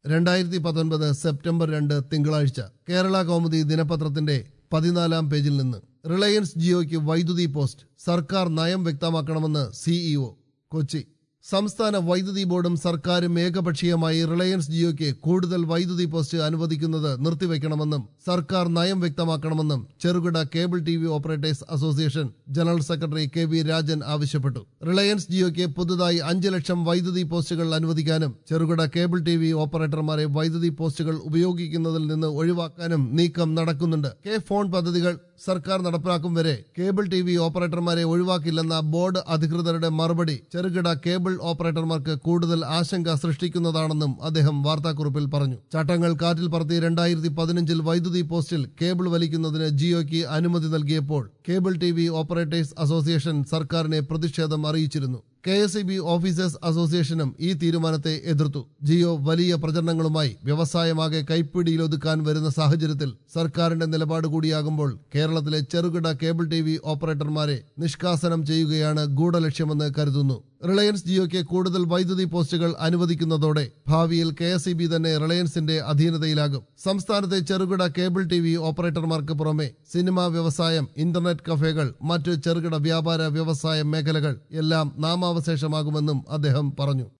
രണ്ടായിരത്തി പത്തൊൻപത് സെപ്റ്റംബർ രണ്ട് തിങ്കളാഴ്ച കേരള കൗമുദി ദിനപത്രത്തിന്റെ പതിനാലാം പേജിൽ നിന്ന് റിലയൻസ് ജിയോയ്ക്ക് വൈദ്യുതി പോസ്റ്റ് സർക്കാർ നയം വ്യക്തമാക്കണമെന്ന് സിഇഒ കൊച്ചി സംസ്ഥാന വൈദ്യുതി ബോർഡും സർക്കാരും ഏകപക്ഷീയമായി റിലയൻസ് ജിയോയ്ക്ക് കൂടുതൽ വൈദ്യുതി പോസ്റ്റ് അനുവദിക്കുന്നത് നിർത്തിവെക്കണമെന്നും സർക്കാർ നയം വ്യക്തമാക്കണമെന്നും ചെറുകിട cable T V operators association general secretary K V Rajan ആവശ്യപ്പെട്ടു റിലയൻസ് ജിയോയ്ക്ക് പുതുതായി അഞ്ച് ലക്ഷം വൈദ്യുതി പോസ്റ്റുകൾ അനുവദിക്കാനും ചെറുകിട കേബിൾ ടി വി ഓപ്പറേറ്റർമാരെ വൈദ്യുതി പോസ്റ്റുകൾ ഉപയോഗിക്കുന്നതിൽ നിന്ന് ഒഴിവാക്കാനും നീക്കം നടക്കുന്നുണ്ട് കെ ഫോൺ പദ്ധതികൾ സർക്കാർ നടപ്പിലാക്കും വരെ കേബിൾ ടി വി ഓപ്പറേറ്റർമാരെ ഒഴിവാക്കില്ലെന്ന ബോർഡ് അധികൃതരുടെ മറുപടി ചെറുകിട കേബിൾ ഓപ്പറേറ്റർമാർക്ക് കൂടുതൽ ആശങ്ക സൃഷ്ടിക്കുന്നതാണെന്നും അദ്ദേഹം വാർത്താക്കുറിപ്പിൽ പറഞ്ഞു ചട്ടങ്ങൾ കാറ്റിൽ പറത്തി രണ്ടായിരത്തി പതിനഞ്ചിൽ വൈദ്യുതി പോസ്റ്റിൽ കേബിൾ വലിക്കുന്നതിന് ജിയോയ്ക്ക് അനുമതി നൽകിയപ്പോൾ cable T V operators association സർക്കാരിനെ പ്രതിഷേധം അറിയിച്ചിരുന്നു K S E B officers അസോസിയേഷനും ഈ തീരുമാനത്തെ എതിർത്തു ജിയോ വലിയ പ്രചരണങ്ങളുമായി വ്യവസായമാകെ കൈപ്പിടിയിലൊതുക്കാൻ വരുന്ന സാഹചര്യത്തിൽ സർക്കാരിന്റെ നിലപാട് കൂടിയാകുമ്പോൾ കേരളത്തിലെ ചെറുകിട കേബിൾ ടി വി ഓപ്പറേറ്റർമാരെ നിഷ്കാസനം ചെയ്യുകയാണ് ഗൂഢലക്ഷ്യമെന്ന് കരുതുന്നു റിലയൻസ് ജിയോയ്ക്ക് കൂടുതൽ വൈദ്യുതി പോസ്റ്റുകൾ അനുവദിക്കുന്നതോടെ ഭാവിയിൽ കെ എസ് ഇ ബി തന്നെ റിലയൻസിന്റെ അധീനതയിലാകും സംസ്ഥാനത്തെ ചെറുകിട കേബിൾ ടി വി ഓപ്പറേറ്റർമാർക്ക് പുറമെ സിനിമാ വ്യവസായം ഇന്റർനെറ്റ് കഫേകൾ മറ്റ് ചെറുകിട വ്യാപാര വ്യവസായ മേഖലകൾ എല്ലാം നാമാവശേഷമാകുമെന്നും അദ്ദേഹം പറഞ്ഞു